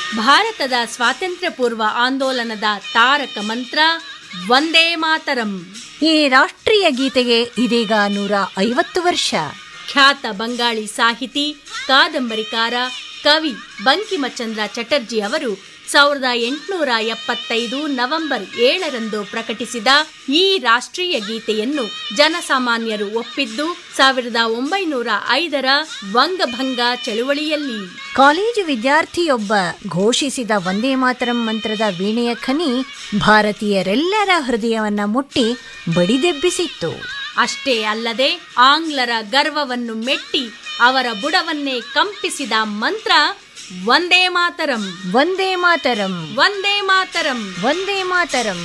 ಭಾರತದ ಸ್ವಾತಂತ್ರ್ಯ ಪೂರ್ವ ಆಂದೋಲನದ ತಾರಕ ಮಂತ್ರ ವಂದೇ ಮಾತರಂ ಈ ರಾಷ್ಟ್ರೀಯ ಗೀತೆಗೆ ಇದೀಗ ನೂರ ಐವತ್ತು ವರ್ಷ ಖ್ಯಾತ ಬಂಗಾಳಿ ಸಾಹಿತಿ ಕಾದಂಬರಿಕಾರ ಕವಿ ಬಂಕಿಮಚಂದ್ರ ಚಟರ್ಜಿ ಅವರು ಸಾವಿರದ ಎಂಟುನೂರ ಎಪ್ಪತ್ತೈದು ನವೆಂಬರ್ ಏಳರಂದು ಪ್ರಕಟಿಸಿದ ಈ ರಾಷ್ಟ್ರೀಯ ಗೀತೆಯನ್ನು ಜನಸಾಮಾನ್ಯರು ಒಪ್ಪಿದ್ದು ಸಾವಿರದ ಒಂಬೈನೂರ ಐದರ ವಂಗಭಂಗ ಚಳುವಳಿಯಲ್ಲಿ ಕಾಲೇಜು ವಿದ್ಯಾರ್ಥಿಯೊಬ್ಬ ಘೋಷಿಸಿದ ವಂದೇ ಮಾತರಂ ಮಂತ್ರದ ವೀಣೆಯ ಖನಿ ಭಾರತೀಯರೆಲ್ಲರ ಹೃದಯವನ್ನ ಮುಟ್ಟಿ ಬಡಿದೆಬ್ಬಿಸಿತ್ತು ಅಷ್ಟೇ ಅಲ್ಲದೆ ಆಂಗ್ಲರ ಗರ್ವವನ್ನು ಮೆಟ್ಟಿ ಅವರ ಬುಡವನ್ನೇ ಕಂಪಿಸಿದ ಮಂತ್ರ ವಂದೇ ಮಾತರಂ ವಂದೇ ಮಾತರಂ ವಂದೇ ಮಾತರಂ ವಂದೇ ಮಾತರಂ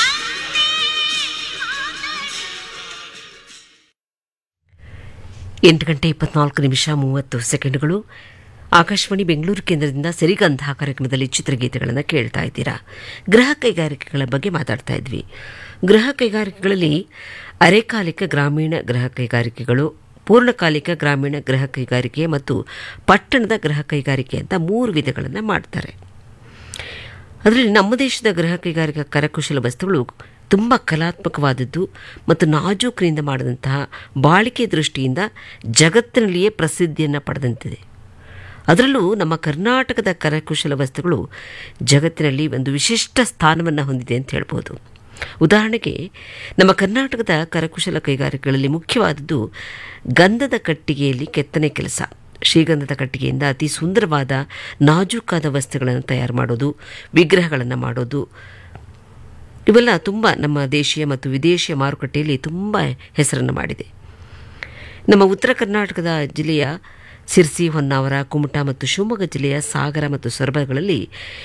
ಎಂಟು ಗಂಟೆ ಇಪ್ಪತ್ನಾಲ್ಕು ನಿಮಿಷ ಮೂವತ್ತು ಸೆಕೆಂಡ್ಗಳು ಆಕಾಶವಾಣಿ ಬೆಂಗಳೂರು ಕೇಂದ್ರದಿಂದ ಸಿರಿಗಂಧ ಕಾರ್ಯಕ್ರಮದಲ್ಲಿ ಚಿತ್ರಗೀತೆಗಳನ್ನು ಕೇಳ್ತಾ ಇದ್ದೀರಾ ಗೃಹ ಕೈಗಾರಿಕೆಗಳ ಬಗ್ಗೆ ಮಾತಾಡ್ತಾ ಇದ್ವಿ ಗೃಹ ಕೈಗಾರಿಕೆಗಳಲ್ಲಿ ಅರೆಕಾಲಿಕ ಗ್ರಾಮೀಣ ಗೃಹ ಕೈಗಾರಿಕೆಗಳು ಪೂರ್ಣಕಾಲಿಕ ಗ್ರಾಮೀಣ ಗೃಹ ಕೈಗಾರಿಕೆ ಮತ್ತು ಪಟ್ಟಣದ ಗೃಹ ಕೈಗಾರಿಕೆ ಅಂತ ಮೂರು ವಿಧಗಳನ್ನು ಮಾಡ್ತಾರೆ ಅದರಲ್ಲಿ ನಮ್ಮ ದೇಶದ ಗೃಹ ಕೈಗಾರಿಕಾ ಕರಕುಶಲ ವಸ್ತುಗಳು ತುಂಬ ಕಲಾತ್ಮಕವಾದದ್ದು ಮತ್ತು ನಾಜೂಕಿನಿಂದ ಮಾಡಿದಂತಹ ಬಾಳಿಕೆ ದೃಷ್ಟಿಯಿಂದ ಜಗತ್ತಿನಲ್ಲಿಯೇ ಪ್ರಸಿದ್ಧಿಯನ್ನು ಪಡೆದಂತಿದೆ ಅದರಲ್ಲೂ ನಮ್ಮ ಕರ್ನಾಟಕದ ಕರಕುಶಲ ವಸ್ತುಗಳು ಜಗತ್ತಿನಲ್ಲಿ ಒಂದು ವಿಶಿಷ್ಟ ಸ್ಥಾನವನ್ನು ಹೊಂದಿದೆ ಅಂತ ಹೇಳ್ಬೋದು ಉದಾಹರಣೆಗೆ ನಮ್ಮ ಕರ್ನಾಟಕದ ಕರಕುಶಲ ಕೈಗಾರಿಕೆಗಳಲ್ಲಿ ಮುಖ್ಯವಾದದ್ದು ಗಂಧದ ಕಟ್ಟಿಗೆಯಲ್ಲಿ ಕೆತ್ತನೆ ಕೆಲಸ ಶ್ರೀಗಂಧದ ಕಟ್ಟಿಗೆಯಿಂದ ಅತಿ ಸುಂದರವಾದ ನಾಜೂಕಾದ ವಸ್ತುಗಳನ್ನು ತಯಾರು ಮಾಡೋದು ವಿಗ್ರಹಗಳನ್ನು ಮಾಡೋದು ಇವೆಲ್ಲ ತುಂಬ ನಮ್ಮ ದೇಶೀಯ ಮತ್ತು ವಿದೇಶಿಯ ಮಾರುಕಟ್ಟೆಯಲ್ಲಿ ತುಂಬ ಹೆಸರನ್ನು ಮಾಡಿದೆ ನಮ್ಮ ಉತ್ತರ ಕರ್ನಾಟಕದ ಜಿಲ್ಲೆಯ ಸಿರ್ಸಿ ಹೊನ್ನಾವರ ಕುಮಟಾ ಮತ್ತು ಶಿವಮೊಗ್ಗ ಜಿಲ್ಲೆಯ ಸಾಗರ ಮತ್ತು ಸೊರಬಗಳಲ್ಲಿ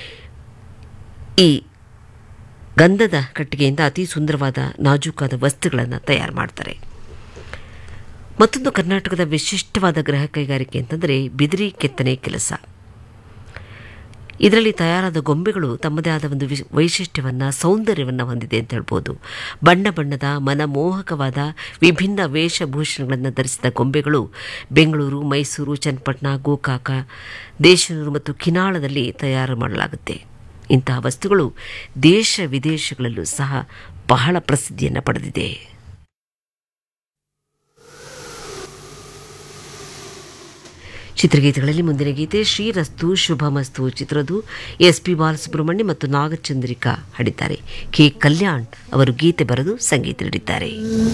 ಈ ಗಂಧದ ಕಟ್ಟಿಗೆಯಿಂದ ಅತಿ ಸುಂದರವಾದ ನಾಜೂಕಾದ ವಸ್ತುಗಳನ್ನು ತಯಾರು ಮಾಡ್ತಾರೆ ಮತ್ತೊಂದು ಕರ್ನಾಟಕದ ವಿಶಿಷ್ಟವಾದ ಗೃಹ ಕೈಗಾರಿಕೆ ಅಂತಂದರೆ ಬಿದಿರಿ ಕೆತ್ತನೆ ಕೆಲಸ ಇದರಲ್ಲಿ ತಯಾರಾದ ಗೊಂಬೆಗಳು ತಮ್ಮದೇ ಆದ ಒಂದು ವಿಶ್ ವೈಶಿಷ್ಟ್ಯವನ್ನು ಸೌಂದರ್ಯವನ್ನು ಹೊಂದಿದೆ ಅಂತ ಹೇಳ್ಬೋದು ಬಣ್ಣ ಬಣ್ಣದ ಮನಮೋಹಕವಾದ ವಿಭಿನ್ನ ವೇಷಭೂಷಣಗಳನ್ನು ಧರಿಸಿದ ಗೊಂಬೆಗಳು ಬೆಂಗಳೂರು ಮೈಸೂರು ಚನ್ನಪಟ್ಟಣ ಗೋಕಾಕ ದೇಶನೂರು ಮತ್ತು ಕಿನಾಳದಲ್ಲಿ ತಯಾರು ಮಾಡಲಾಗುತ್ತೆ ಇಂತಹ ವಸ್ತುಗಳು ದೇಶ ವಿದೇಶಗಳಲ್ಲೂ ಸಹ ಬಹಳ ಪ್ರಸಿದ್ಧಿಯನ್ನು ಪಡೆದಿದೆ ಚಿತ್ರಗೀತೆಗಳಲ್ಲಿ ಮುಂದಿನ ಗೀತೆ ಶ್ರೀರಸ್ತು ಶುಭಮಸ್ತು ಚಿತ್ರದು ಎಸ್ ಪಿ ಬಾಲಸುಬ್ರಹ್ಮಣ್ಯ ಮತ್ತು ನಾಗಚಂದ್ರಿಕಾ ಹಾಡಿದ್ದಾರೆ ಕೆ ಕಲ್ಯಾಣ್ ಅವರು ಗೀತೆ ಬರೆದು ಸಂಗೀತ ನೀಡಿದ್ದಾರೆ